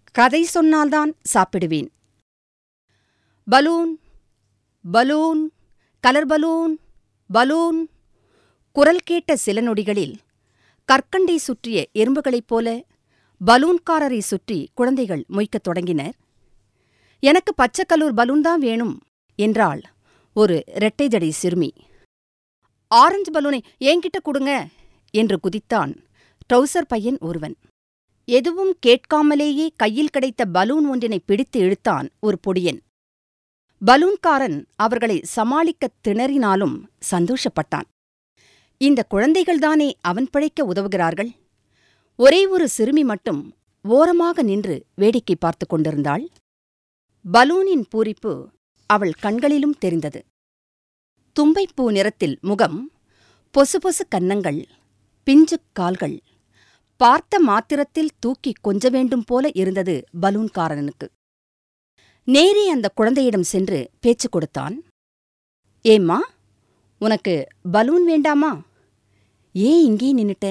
கதை சொன்னால்தான் சாப்பிடுவேன் balloon balloon colour balloon balloon குரல் கேட்ட சில நொடிகளில் கற்கண்டை சுற்றிய எறும்புகளைப் போல பலூன்காரரை சுற்றி குழந்தைகள் மொய்க்கத் தொடங்கினர் எனக்கு பச்சை கலூர் பலூன் தான் வேணும் என்றாள் ஒரு இரட்டை ஜடை சிறுமி ஆரஞ்சு பலூனை என்கிட்ட கொடுங்க என்று குதித்தான் ட்ரௌசர் பையன் ஒருவன் எதுவும் கேட்காமலேயே கையில் கிடைத்த பலூன் ஒன்றினை பிடித்து இழுத்தான் ஒரு பொடியன் பலூன்காரன் அவர்களை சமாளிக்கத் திணறினாலும் சந்தோஷப்பட்டான் இந்த குழந்தைகள்தானே அவன் பிழைக்க உதவுகிறார்கள் ஒரே ஒரு சிறுமி மட்டும் ஓரமாக நின்று வேடிக்கை பார்த்து கொண்டிருந்தாள் பலூனின் பூரிப்பு அவள் கண்களிலும் தெரிந்தது தும்பைப்பூ நிறத்தில் முகம் பொசுபொசு கன்னங்கள் பிஞ்சுக் கால்கள் பார்த்த மாத்திரத்தில் தூக்கி கொஞ்ச வேண்டும் போல இருந்தது பலூன்காரனுக்கு நேரே அந்த குழந்தையிடம் சென்று பேச்சு கொடுத்தான் ஏம்மா உனக்கு பலூன் வேண்டாமா ஏன் இங்கே நின்னுட்ட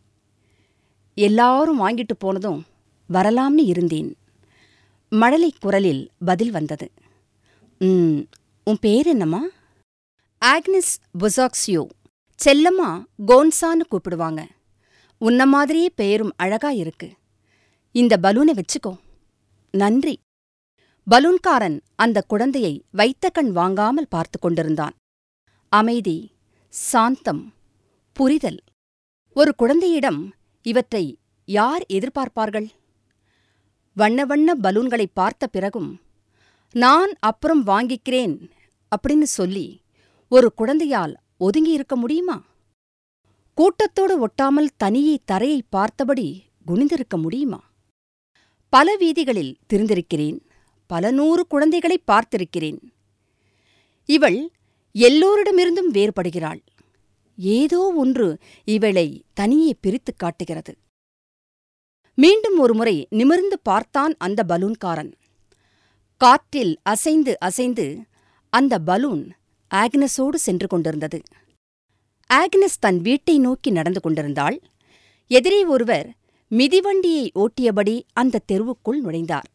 எல்லாரும் வாங்கிட்டு போனதும் வரலாம்னு இருந்தேன் மழலை குரலில் பதில் வந்தது ம் உன் பேர் என்னம்மா ஆக்னஸ் புசாக்சியோ செல்லம்மா கோன்சான்னு கூப்பிடுவாங்க உன்ன மாதிரியே பெயரும் அழகா இருக்கு இந்த பலூனை வச்சுக்கோ நன்றி பலூன்காரன் அந்த குழந்தையை வைத்த கண் வாங்காமல் பார்த்து கொண்டிருந்தான் அமைதி சாந்தம் புரிதல் ஒரு குழந்தையிடம் இவற்றை யார் எதிர்பார்ப்பார்கள் வண்ண வண்ண பலூன்களை பார்த்த பிறகும் நான் அப்புறம் வாங்கிக்கிறேன் அப்படின்னு சொல்லி ஒரு குழந்தையால் ஒதுங்கி இருக்க முடியுமா கூட்டத்தோடு ஒட்டாமல் தனியே தரையை பார்த்தபடி குனிந்திருக்க முடியுமா பல வீதிகளில் திரிந்திருக்கிறேன் பல நூறு குழந்தைகளை பார்த்திருக்கிறேன் இவள் எல்லோரிடமிருந்தும் வேறுபடுகிறாள் ஏதோ ஒன்று இவளை தனியே பிரித்துக் காட்டுகிறது மீண்டும் ஒருமுறை நிமிர்ந்து பார்த்தான் அந்த பலூன்காரன் காற்றில் அசைந்து அசைந்து அந்த பலூன் ஆக்னஸோடு சென்று கொண்டிருந்தது ஆக்னஸ் தன் வீட்டை நோக்கி நடந்து கொண்டிருந்தாள் எதிரே ஒருவர் மிதிவண்டியை ஓட்டியபடி அந்த தெருவுக்குள் நுழைந்தார்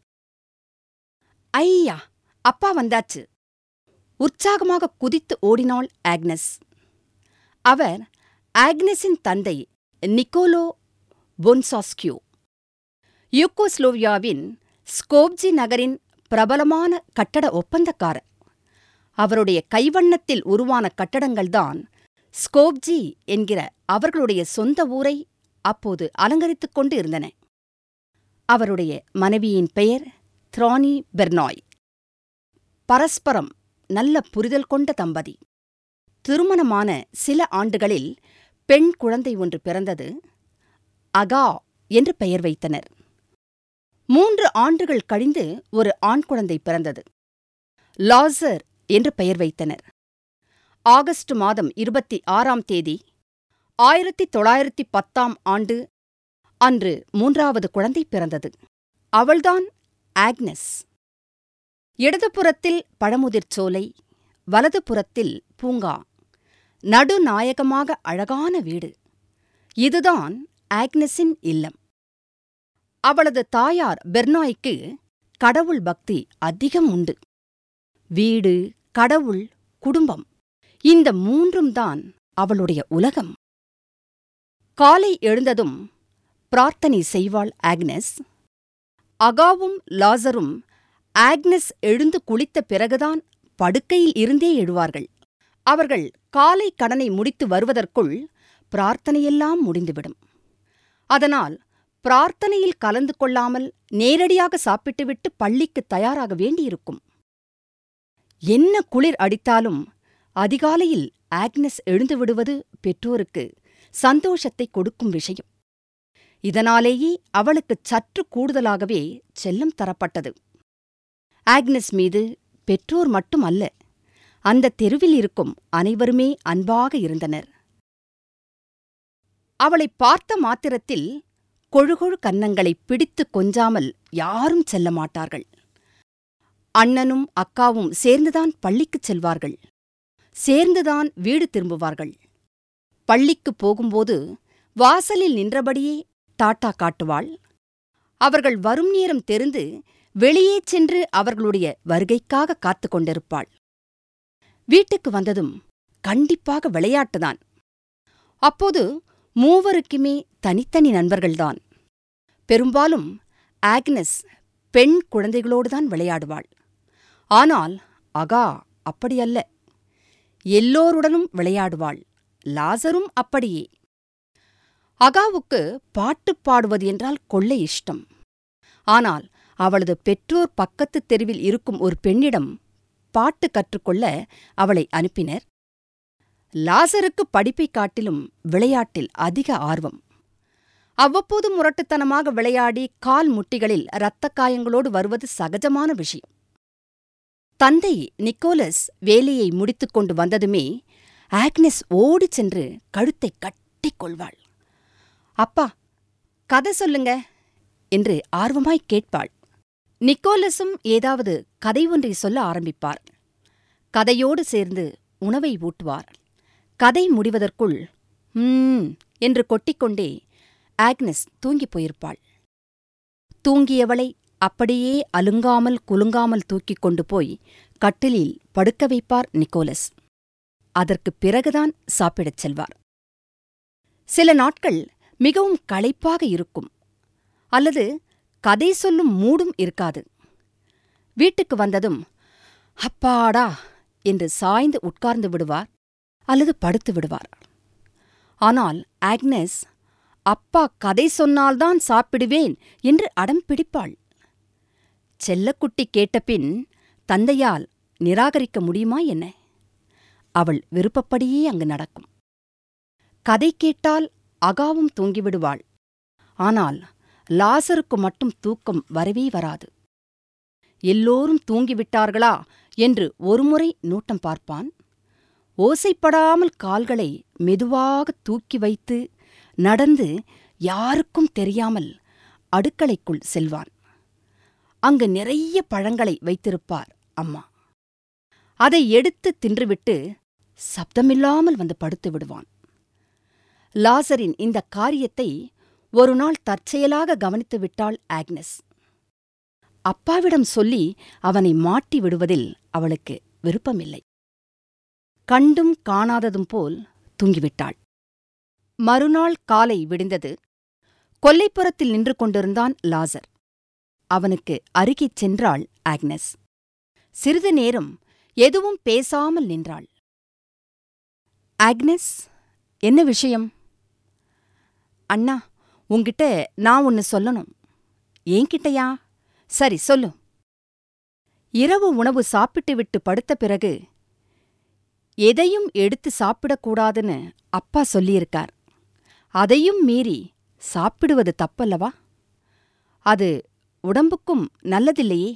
ஐயா அப்பா வந்தாச்சு உற்சாகமாக குதித்து ஓடினாள் ஆக்னஸ் அவர் ஆக்னஸின் தந்தை நிக்கோலோ பொன்சாஸ்கியோ யூகோஸ்லோவியாவின் ஸ்கோப்ஜி நகரின் பிரபலமான கட்டட ஒப்பந்தக்காரர் அவருடைய கைவண்ணத்தில் உருவான கட்டடங்கள்தான் ஸ்கோப்ஜி என்கிற அவர்களுடைய சொந்த ஊரை அப்போது அலங்கரித்துக் கொண்டு இருந்தன அவருடைய மனைவியின் பெயர் த்ரானி பெர்னாய் பரஸ்பரம் நல்ல புரிதல் கொண்ட தம்பதி திருமணமான சில ஆண்டுகளில் பெண் குழந்தை ஒன்று பிறந்தது அகா என்று பெயர் வைத்தனர் மூன்று ஆண்டுகள் கழிந்து ஒரு ஆண் குழந்தை பிறந்தது லாசர் என்று பெயர் வைத்தனர் ஆகஸ்ட் மாதம் இருபத்தி ஆறாம் தேதி ஆயிரத்தி தொள்ளாயிரத்தி பத்தாம் ஆண்டு அன்று மூன்றாவது குழந்தை பிறந்தது அவள்தான் ஆக்னஸ் இடதுபுறத்தில் பழமுதிர்ச் சோலை வலதுபுறத்தில் பூங்கா நடுநாயகமாக அழகான வீடு இதுதான் ஆக்னஸின் இல்லம் அவளது தாயார் பெர்னாய்க்கு கடவுள் பக்தி அதிகம் உண்டு வீடு கடவுள் குடும்பம் இந்த மூன்றும் தான் அவளுடைய உலகம் காலை எழுந்ததும் பிரார்த்தனை செய்வாள் ஆக்னஸ் அகாவும் லாசரும் ஆக்னஸ் எழுந்து குளித்த பிறகுதான் படுக்கையில் இருந்தே எழுவார்கள் அவர்கள் காலை கடனை முடித்து வருவதற்குள் பிரார்த்தனையெல்லாம் முடிந்துவிடும் அதனால் பிரார்த்தனையில் கலந்து கொள்ளாமல் நேரடியாக சாப்பிட்டுவிட்டு பள்ளிக்கு தயாராக வேண்டியிருக்கும் என்ன குளிர் அடித்தாலும் அதிகாலையில் ஆக்னஸ் எழுந்து விடுவது பெற்றோருக்கு சந்தோஷத்தை கொடுக்கும் விஷயம் இதனாலேயே அவளுக்கு சற்று கூடுதலாகவே செல்லம் தரப்பட்டது ஆக்னஸ் மீது பெற்றோர் மட்டும் அல்ல அந்த தெருவில் இருக்கும் அனைவருமே அன்பாக இருந்தனர் அவளைப் பார்த்த மாத்திரத்தில் கொழுகொழு கன்னங்களை பிடித்து கொஞ்சாமல் யாரும் செல்ல மாட்டார்கள் அண்ணனும் அக்காவும் சேர்ந்துதான் பள்ளிக்குச் செல்வார்கள் சேர்ந்துதான் வீடு திரும்புவார்கள் பள்ளிக்குப் போகும்போது வாசலில் நின்றபடியே டாட்டா காட்டுவாள் அவர்கள் வரும் நேரம் தெரிந்து வெளியே சென்று அவர்களுடைய வருகைக்காக காத்துக் கொண்டிருப்பாள் வீட்டுக்கு வந்ததும் கண்டிப்பாக விளையாட்டுதான் அப்போது மூவருக்குமே தனித்தனி நண்பர்கள்தான் பெரும்பாலும் ஆக்னஸ் பெண் குழந்தைகளோடுதான் விளையாடுவாள் ஆனால் அகா அப்படியல்ல எல்லோருடனும் விளையாடுவாள் லாசரும் அப்படியே அகாவுக்கு பாட்டு பாடுவது என்றால் கொள்ளை இஷ்டம் ஆனால் அவளது பெற்றோர் பக்கத்து தெருவில் இருக்கும் ஒரு பெண்ணிடம் பாட்டு கற்றுக்கொள்ள அவளை அனுப்பினர் லாசருக்கு படிப்பைக் காட்டிலும் விளையாட்டில் அதிக ஆர்வம் அவ்வப்போது முரட்டுத்தனமாக விளையாடி கால் முட்டிகளில் இரத்தக் காயங்களோடு வருவது சகஜமான விஷயம் தந்தை நிக்கோலஸ் வேலையை முடித்துக்கொண்டு வந்ததுமே ஆக்னஸ் ஓடிச் சென்று கழுத்தைக் கட்டிக் கொள்வாள் அப்பா கதை சொல்லுங்க என்று ஆர்வமாய் கேட்பாள் நிக்கோலஸும் ஏதாவது கதை ஒன்றை சொல்ல ஆரம்பிப்பார் கதையோடு சேர்ந்து உணவை ஊட்டுவார் கதை முடிவதற்குள் ம் என்று கொட்டிக்கொண்டே ஆக்னஸ் தூங்கிப் போயிருப்பாள் தூங்கியவளை அப்படியே அலுங்காமல் குலுங்காமல் தூக்கிக் கொண்டு போய் கட்டிலில் படுக்க வைப்பார் நிக்கோலஸ் அதற்குப் பிறகுதான் சாப்பிடச் செல்வார் சில நாட்கள் மிகவும் களைப்பாக இருக்கும் அல்லது கதை சொல்லும் மூடும் இருக்காது வீட்டுக்கு வந்ததும் அப்பாடா என்று சாய்ந்து உட்கார்ந்து விடுவார் அல்லது படுத்து விடுவார் ஆனால் ஆக்னஸ் அப்பா கதை சொன்னால்தான் சாப்பிடுவேன் என்று அடம் பிடிப்பாள் செல்லக்குட்டி கேட்டபின் தந்தையால் நிராகரிக்க முடியுமா என்ன அவள் விருப்பப்படியே அங்கு நடக்கும் கதை கேட்டால் அகாவும் தூங்கிவிடுவாள் ஆனால் லாசருக்கு மட்டும் தூக்கம் வரவே வராது எல்லோரும் தூங்கிவிட்டார்களா என்று ஒருமுறை நோட்டம் பார்ப்பான் ஓசைப்படாமல் கால்களை மெதுவாக தூக்கி வைத்து நடந்து யாருக்கும் தெரியாமல் அடுக்களைக்குள் செல்வான் அங்கு நிறைய பழங்களை வைத்திருப்பார் அம்மா அதை எடுத்து தின்றுவிட்டு சப்தமில்லாமல் வந்து படுத்து விடுவான் லாசரின் இந்த காரியத்தை ஒரு நாள் தற்செயலாக கவனித்து விட்டாள் ஆக்னஸ் அப்பாவிடம் சொல்லி அவனை மாட்டி விடுவதில் அவளுக்கு விருப்பமில்லை கண்டும் காணாததும் போல் தூங்கிவிட்டாள் மறுநாள் காலை விடிந்தது கொல்லைப்புறத்தில் நின்று கொண்டிருந்தான் லாசர் அவனுக்கு அருகிச் சென்றாள் ஆக்னஸ் சிறிது நேரம் எதுவும் பேசாமல் நின்றாள் ஆக்னஸ் என்ன விஷயம் அண்ணா உன்கிட்ட நான் ஒன்னு சொல்லணும் ஏன்கிட்டயா சரி சொல்லு இரவு உணவு சாப்பிட்டு விட்டு படுத்த பிறகு எதையும் எடுத்து சாப்பிடக்கூடாதுன்னு அப்பா சொல்லியிருக்கார் அதையும் மீறி சாப்பிடுவது தப்பல்லவா அது உடம்புக்கும் நல்லதில்லையே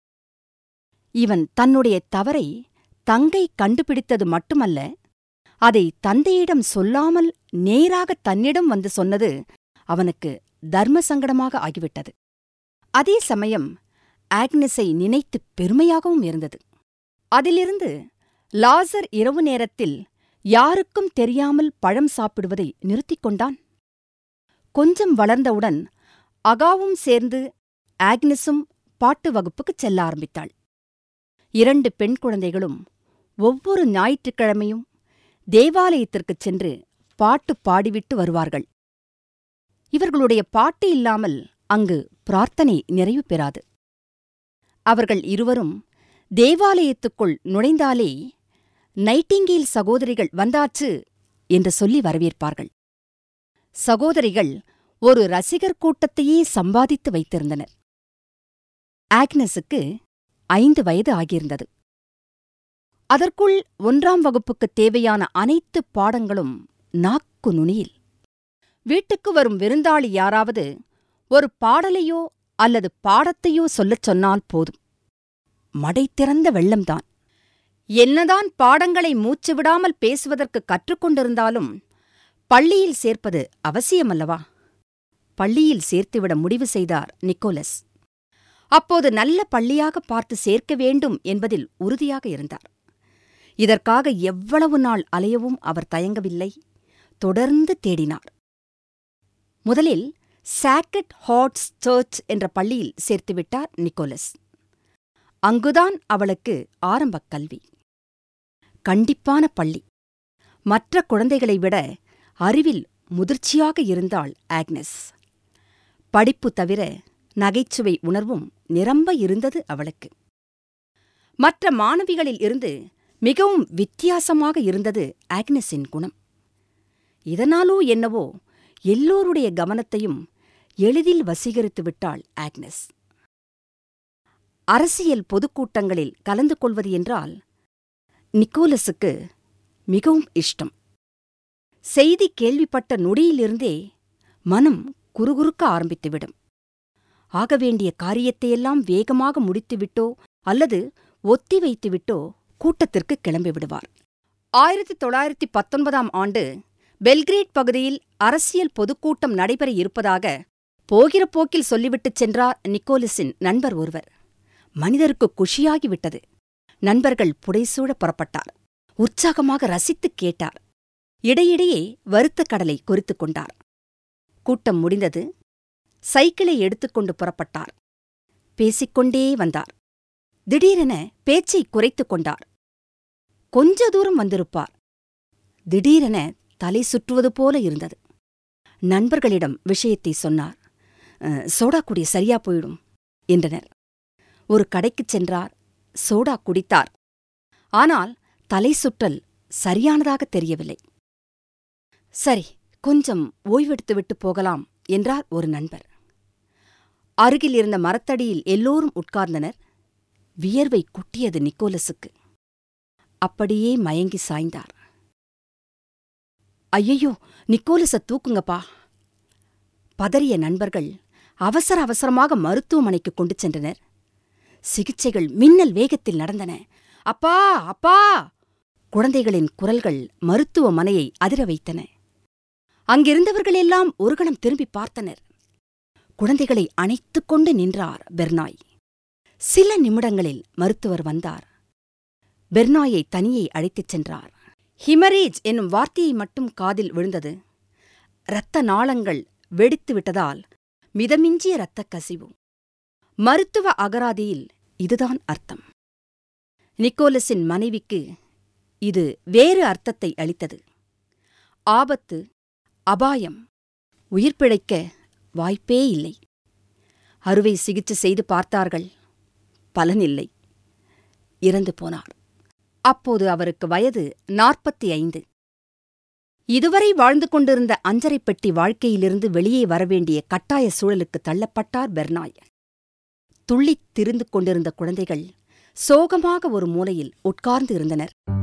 இவன் தன்னுடைய தவறை தங்கை கண்டுபிடித்தது மட்டுமல்ல அதை தந்தையிடம் சொல்லாமல் நேராக தன்னிடம் வந்து சொன்னது அவனுக்கு தர்ம சங்கடமாக ஆகிவிட்டது அதே சமயம் ஆக்னஸை நினைத்து பெருமையாகவும் இருந்தது அதிலிருந்து லாசர் இரவு நேரத்தில் யாருக்கும் தெரியாமல் பழம் சாப்பிடுவதை நிறுத்திக் கொண்டான் கொஞ்சம் வளர்ந்தவுடன் அகாவும் சேர்ந்து ஆக்னஸும் பாட்டு வகுப்புக்குச் செல்ல ஆரம்பித்தாள் இரண்டு பெண் குழந்தைகளும் ஒவ்வொரு ஞாயிற்றுக்கிழமையும் தேவாலயத்திற்குச் சென்று பாட்டு பாடிவிட்டு வருவார்கள் இவர்களுடைய பாட்டு இல்லாமல் அங்கு பிரார்த்தனை நிறைவு பெறாது அவர்கள் இருவரும் தேவாலயத்துக்குள் நுழைந்தாலே நைட்டிங்கேல் சகோதரிகள் வந்தாச்சு என்று சொல்லி வரவேற்பார்கள் சகோதரிகள் ஒரு ரசிகர் கூட்டத்தையே சம்பாதித்து வைத்திருந்தனர் ஆக்னஸுக்கு ஐந்து வயது ஆகியிருந்தது அதற்குள் ஒன்றாம் வகுப்புக்குத் தேவையான அனைத்து பாடங்களும் நாக்கு நுனியில் வீட்டுக்கு வரும் விருந்தாளி யாராவது ஒரு பாடலையோ அல்லது பாடத்தையோ சொல்லச் சொன்னால் போதும் மடை திறந்த வெள்ளம்தான் என்னதான் பாடங்களை மூச்சு விடாமல் பேசுவதற்கு கற்றுக்கொண்டிருந்தாலும் பள்ளியில் சேர்ப்பது அவசியமல்லவா பள்ளியில் சேர்த்துவிட முடிவு செய்தார் நிக்கோலஸ் அப்போது நல்ல பள்ளியாக பார்த்து சேர்க்க வேண்டும் என்பதில் உறுதியாக இருந்தார் இதற்காக எவ்வளவு நாள் அலையவும் அவர் தயங்கவில்லை தொடர்ந்து தேடினார் முதலில் சாக்கட் ஹார்ட்ஸ் சர்ச் என்ற பள்ளியில் சேர்த்துவிட்டார் நிக்கோலஸ் அங்குதான் அவளுக்கு ஆரம்பக் கல்வி கண்டிப்பான பள்ளி மற்ற குழந்தைகளை விட அறிவில் முதிர்ச்சியாக இருந்தாள் ஆக்னஸ் படிப்பு தவிர நகைச்சுவை உணர்வும் நிரம்ப இருந்தது அவளுக்கு மற்ற மாணவிகளில் இருந்து மிகவும் வித்தியாசமாக இருந்தது ஆக்னஸின் குணம் இதனாலோ என்னவோ எல்லோருடைய கவனத்தையும் எளிதில் வசீகரித்து விட்டாள் ஆக்னஸ் அரசியல் பொதுக்கூட்டங்களில் கலந்து கொள்வது என்றால் நிக்கோலஸுக்கு மிகவும் இஷ்டம் செய்தி கேள்விப்பட்ட நொடியிலிருந்தே மனம் குறுகுறுக்க ஆரம்பித்துவிடும் ஆக வேண்டிய காரியத்தையெல்லாம் வேகமாக முடித்துவிட்டோ அல்லது ஒத்தி வைத்துவிட்டோ கூட்டத்திற்கு கிளம்பி விடுவார் ஆயிரத்தி தொள்ளாயிரத்தி பத்தொன்பதாம் ஆண்டு பெல்கிரேட் பகுதியில் அரசியல் பொதுக்கூட்டம் நடைபெற இருப்பதாக போகிற போக்கில் சொல்லிவிட்டுச் சென்றார் நிக்கோலஸின் நண்பர் ஒருவர் மனிதருக்கு குஷியாகிவிட்டது நண்பர்கள் புடைசூழ புறப்பட்டார் உற்சாகமாக ரசித்துக் கேட்டார் இடையிடையே வறுத்த கடலை கொறித்துக் கொண்டார் கூட்டம் முடிந்தது சைக்கிளை எடுத்துக்கொண்டு புறப்பட்டார் பேசிக்கொண்டே வந்தார் திடீரென பேச்சை குறைத்துக் கொண்டார் கொஞ்ச தூரம் வந்திருப்பார் திடீரென தலை சுற்றுவது போல இருந்தது நண்பர்களிடம் விஷயத்தை சொன்னார் "அஹ், சோடா குடி சரியா போயிடும் என்றனர் ஒரு கடைக்குச் சென்றார் சோடா குடித்தார் ஆனால் தலை சுற்றல் சரியானதாக தெரியவில்லை சரி கொஞ்சம் ஓய்வெடுத்துவிட்டு போகலாம் என்றார் ஒரு நண்பர் அருகில் இருந்த மரத்தடியில் எல்லோரும் உட்கார்ந்தனர் வியர்வை கொட்டியது நிக்கோலஸுக்கு அப்படியே மயங்கி சாய்ந்தார் ஐயையோ நிக்கோலஸ தூக்குங்கப்பா பதறிய நண்பர்கள் அவசர அவசரமாக மருத்துவமனைக்கு கொண்டு சென்றனர் சிகிச்சைகள் மின்னல் வேகத்தில் நடந்தன அப்பா அப்பா குழந்தைகளின் குரல்கள் மருத்துவமனையை அதிர வைத்தன அங்கிருந்தவர்கள் எல்லாம் ஒரு கணம் திரும்பி பார்த்தனர் குழந்தைகளை அணைத்துக் கொண்டு நின்றார் பெர்னாய் சில நிமிடங்களில் மருத்துவர் வந்தார் பெர்னாயை தனியே அழைத்துச் சென்றார் ஹிமரேஜ் என்னும் வார்த்தையை மட்டும் காதில் விழுந்தது இரத்த நாளங்கள் வெடித்து விட்டதால் மிதமிஞ்சிய இரத்தக் கசிவு மருத்துவ அகராதியில் இதுதான் அர்த்தம் நிக்கோலஸின் மனைவிக்கு இது வேறு அர்த்தத்தை அளித்தது ஆபத்து அபாயம் உயிர் பிழைக்க வாய்ப்பே இல்லை அறுவை சிகிச்சை செய்து பார்த்தார்கள் பலனில்லை இறந்து போனார் அப்போது அவருக்கு வயது நாற்பத்தி ஐந்து இதுவரை வாழ்ந்து கொண்டிருந்த அஞ்சரை பெட்டி வாழ்க்கையிலிருந்து வெளியே வரவேண்டிய கட்டாய சூழலுக்கு தள்ளப்பட்டார் பெர்னாய் துள்ளித் திரிந்து கொண்டிருந்த குழந்தைகள் சோகமாக ஒரு மூலையில் உட்கார்ந்து இருந்தனர்